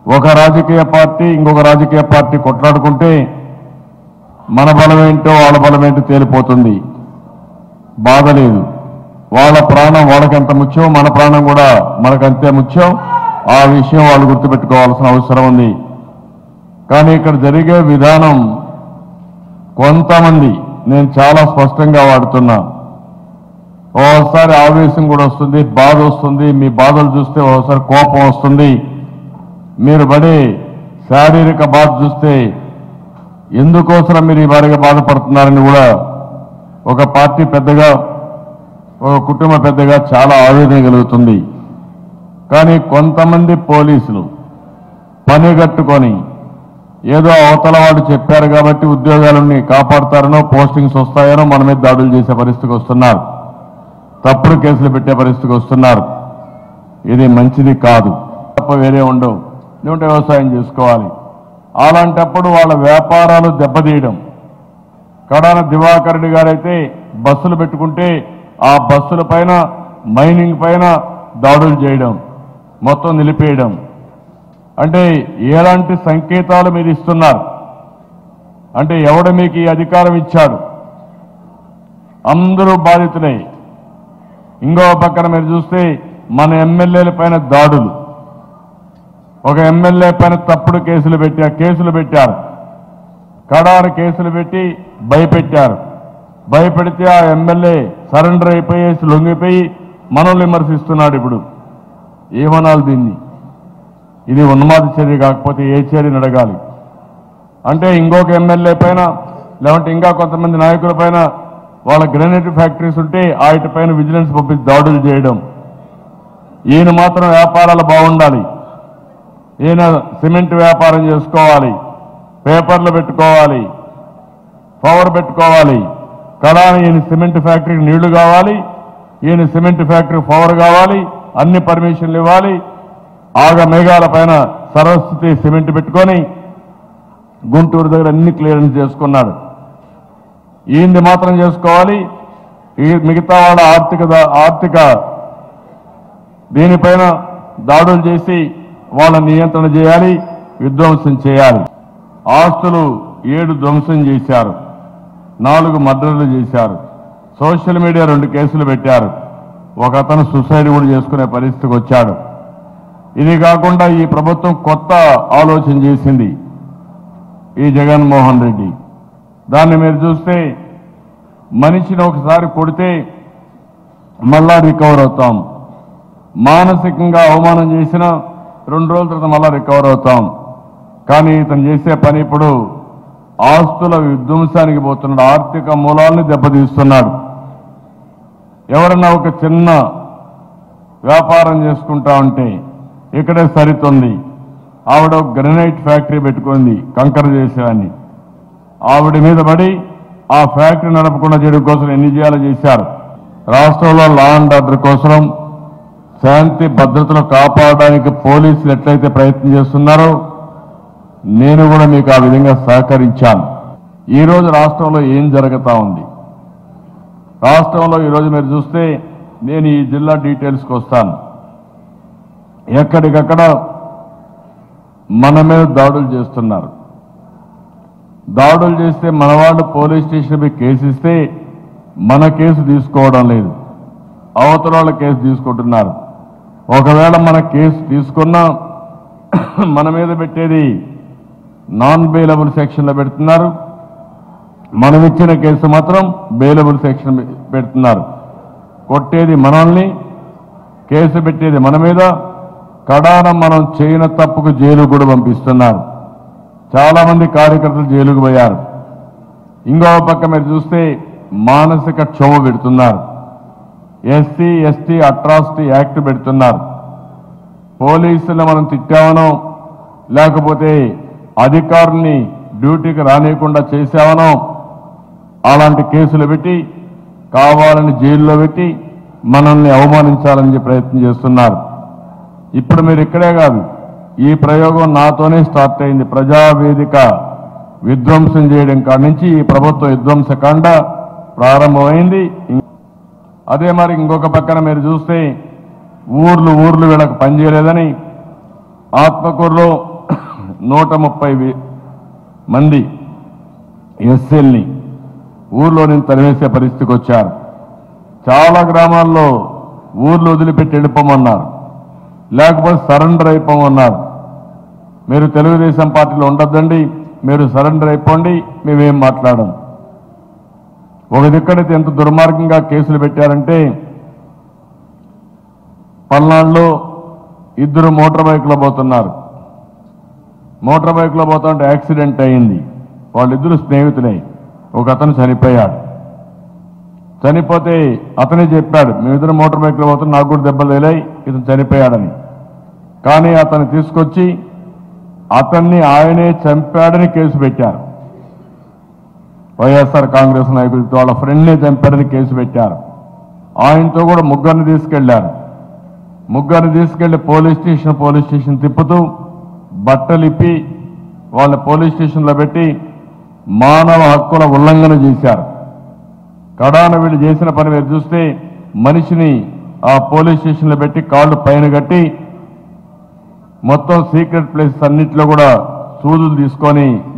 ఒక రాజకీయ పార్టీ ఇంకొక రాజకీయ పార్టీ కొట్లాడుకుంటే మన బలం ఏంటో వాళ్ళ బలం ఏంటో తేలిపోతుంది బాధ లేదు వాళ్ళ ప్రాణం వాళ్ళకి ఎంత ముఖ్యం మన ప్రాణం కూడా మనకంతే ముఖ్యం ఆ విషయం వాళ్ళు గుర్తుపెట్టుకోవాల్సిన అవసరం ఉంది కానీ ఇక్కడ జరిగే విధానం కొంతమంది నేను చాలా స్పష్టంగా వాడుతున్నా ఓసారి ఆవేశం కూడా వస్తుంది బాధ వస్తుంది మీ బాధలు చూస్తే ఓసారి కోపం వస్తుంది మీరు పడే శారీరక బాధ చూస్తే ఎందుకోసం మీరు ఈ వారిగా బాధపడుతున్నారని కూడా ఒక పార్టీ పెద్దగా ఒక కుటుంబ పెద్దగా చాలా ఆవేదన కలుగుతుంది కానీ కొంతమంది పోలీసులు పని కట్టుకొని ఏదో అవతల వాడు చెప్పారు కాబట్టి ఉద్యోగాలని కాపాడుతారనో పోస్టింగ్స్ వస్తాయనో మన మీద దాడులు చేసే పరిస్థితికి వస్తున్నారు తప్పుడు కేసులు పెట్టే పరిస్థితికి వస్తున్నారు ఇది మంచిది కాదు తప్ప వేరే ఉండవు లేకుంటే వ్యవసాయం చేసుకోవాలి అలాంటప్పుడు వాళ్ళ వ్యాపారాలు దెబ్బతీయడం కడాన దివాకర్ రెడ్డి గారైతే బస్సులు పెట్టుకుంటే ఆ బస్సుల పైన మైనింగ్ పైన దాడులు చేయడం మొత్తం నిలిపేయడం అంటే ఎలాంటి సంకేతాలు మీరు ఇస్తున్నారు అంటే ఎవడు మీకు ఈ అధికారం ఇచ్చాడు అందరూ బాధితులే ఇంకో పక్కన మీరు చూస్తే మన ఎమ్మెల్యేల పైన దాడులు ఒక ఎమ్మెల్యే పైన తప్పుడు కేసులు పెట్టి ఆ కేసులు పెట్టారు కడారు కేసులు పెట్టి భయపెట్టారు భయపెడితే ఆ ఎమ్మెల్యే సరెండర్ అయిపోయేసి లొంగిపోయి మనల్ని విమర్శిస్తున్నాడు ఇప్పుడు ఏమనాలి దీన్ని ఇది ఉన్మాద చర్య కాకపోతే ఏ చర్యను అడగాలి అంటే ఇంకొక ఎమ్మెల్యే పైన లేదంటే ఇంకా కొంతమంది నాయకుల పైన వాళ్ళ గ్రెనేట్ ఫ్యాక్టరీస్ ఉంటే వాటి పైన విజిలెన్స్ పంపించి దాడులు చేయడం ఈయన మాత్రం వ్యాపారాలు బాగుండాలి ఈయన సిమెంట్ వ్యాపారం చేసుకోవాలి పేపర్లు పెట్టుకోవాలి పవర్ పెట్టుకోవాలి కదా ఈయన సిమెంట్ ఫ్యాక్టరీకి నీళ్లు కావాలి ఈయన సిమెంట్ ఫ్యాక్టరీ పవర్ కావాలి అన్ని పర్మిషన్లు ఇవ్వాలి ఆగ మేఘాల పైన సరస్వతి సిమెంట్ పెట్టుకొని గుంటూరు దగ్గర అన్ని క్లియరెన్స్ చేసుకున్నాడు ఈయన్ని మాత్రం చేసుకోవాలి ఈ మిగతా వాళ్ళ ఆర్థిక దా- ఆర్థిక దీనిపైన దాడులు చేసి వాళ్ళ నియంత్రణ చేయాలి విధ్వంసం చేయాలి ఆస్తులు ఏడు ధ్వంసం చేశారు నాలుగు మర్డర్లు చేశారు సోషల్ మీడియా రెండు కేసులు పెట్టారు ఒక అతను సూసైడ్ కూడా చేసుకునే పరిస్థితికి వచ్చాడు ఇది కాకుండా ఈ ప్రభుత్వం కొత్త ఆలోచన చేసింది ఈ జగన్మోహన్ రెడ్డి దాన్ని మీరు చూస్తే మనిషిని ఒకసారి కొడితే మళ్ళా రికవర్ అవుతాం మానసికంగా అవమానం చేసిన రెండు రోజుల తర్వాత మళ్ళా రికవర్ అవుతాం కానీ ఇతను చేసే పని ఇప్పుడు ఆస్తుల విధ్వంసానికి పోతున్నాడు ఆర్థిక మూలాల్ని దెబ్బతీస్తున్నాడు ఎవరన్నా ఒక చిన్న వ్యాపారం చేసుకుంటా ఉంటే ఇక్కడే సరితుంది ఆవిడ ఒక గ్రనైట్ ఫ్యాక్టరీ పెట్టుకుంది కంకర చేసేవాన్ని ఆవిడ మీద పడి ఆ ఫ్యాక్టరీ నడపకుండా చేయడం కోసం ఎన్ని చేయాలో చేశారు రాష్ట్రంలో లా అండ్ ఆర్డర్ కోసం శాంతి భద్రతను కాపాడడానికి పోలీసులు ఎట్లయితే ప్రయత్నం చేస్తున్నారో నేను కూడా మీకు ఆ విధంగా సహకరించాను ఈ రోజు రాష్ట్రంలో ఏం జరుగుతా ఉంది రాష్ట్రంలో ఈరోజు మీరు చూస్తే నేను ఈ జిల్లా డీటెయిల్స్కి వస్తాను ఎక్కడికక్కడ మన మీద దాడులు చేస్తున్నారు దాడులు చేస్తే మన వాళ్ళు పోలీస్ స్టేషన్పై కేసు ఇస్తే మన కేసు తీసుకోవడం లేదు అవతల వాళ్ళ కేసు తీసుకుంటున్నారు ఒకవేళ మన కేసు తీసుకున్నా మన మీద పెట్టేది నాన్ బెయిలబుల్ సెక్షన్లో పెడుతున్నారు మనం ఇచ్చిన కేసు మాత్రం బెయిలబుల్ సెక్షన్ పెడుతున్నారు కొట్టేది మనల్ని కేసు పెట్టేది మన మీద కడాన మనం చేయని తప్పుకు జైలు కూడా పంపిస్తున్నారు చాలా మంది కార్యకర్తలు జైలుకు పోయారు ఇంకో పక్క మీరు చూస్తే మానసిక క్షోభ పెడుతున్నారు ఎస్సీ ఎస్టీ అట్రాసిటీ యాక్ట్ పెడుతున్నారు పోలీసులు మనం తిట్టామనో లేకపోతే అధికారుల్ని డ్యూటీకి రానియకుండా చేశామనో అలాంటి కేసులు పెట్టి కావాలని జైల్లో పెట్టి మనల్ని అవమానించాలని ప్రయత్నం చేస్తున్నారు ఇప్పుడు మీరు ఇక్కడే కాదు ఈ ప్రయోగం నాతోనే స్టార్ట్ అయింది ప్రజావేదిక విధ్వంసం చేయడం కాడి నుంచి ఈ ప్రభుత్వ విధ్వంసకాండ ప్రారంభమైంది అదే మరి ఇంకొక పక్కన మీరు చూస్తే ఊర్లు ఊర్లు వీళ్ళకి పనిచేయలేదని ఆత్మకూరులో నూట ముప్పై వే- మంది ఎస్ఎల్ని ఊర్లో నుంచి తరివేసే పరిస్థితికి వచ్చారు చాలా గ్రామాల్లో ఊర్లు వదిలిపెట్టి వెళ్ళిపోమన్నారు లేకపోతే సరెండర్ అయిపోమన్నారు మీరు తెలుగుదేశం పార్టీలో ఉండొద్దండి మీరు సరెండర్ అయిపోండి మేమేం మాట్లాడం ఒక దిక్కడైతే ఎంత దుర్మార్గంగా కేసులు పెట్టారంటే పల్నాడులో ఇద్దరు మోటార్ బైక్లో పోతున్నారు మోటార్ బైక్లో పోతుంటే యాక్సిడెంట్ అయింది వాళ్ళిద్దరు స్నేహితులే ఒక అతను చనిపోయాడు చనిపోతే అతనే చెప్పాడు మేమిద్దరు మోటార్ బైక్లో పోతే నాకు కూడా దెబ్బలు తగిలాయి ఇతను చనిపోయాడని కానీ అతను తీసుకొచ్చి అతన్ని ఆయనే చంపాడని కేసు పెట్టారు వైఎస్ఆర్ కాంగ్రెస్ నాయకులతో వాళ్ళ ఫ్రెండ్నే చంపాడని కేసు పెట్టారు ఆయనతో కూడా ముగ్గురిని తీసుకెళ్లారు ముగ్గురిని తీసుకెళ్లి పోలీస్ స్టేషన్ పోలీస్ స్టేషన్ తిప్పుతూ బట్టలిప్పి వాళ్ళ పోలీస్ స్టేషన్లో పెట్టి మానవ హక్కుల ఉల్లంఘన చేశారు కడాన వీళ్ళు చేసిన పని మీరు చూస్తే మనిషిని ఆ పోలీస్ స్టేషన్లో పెట్టి కాళ్ళు పైన కట్టి మొత్తం సీక్రెట్ ప్లేసెస్ అన్నిట్లో కూడా సూదులు తీసుకొని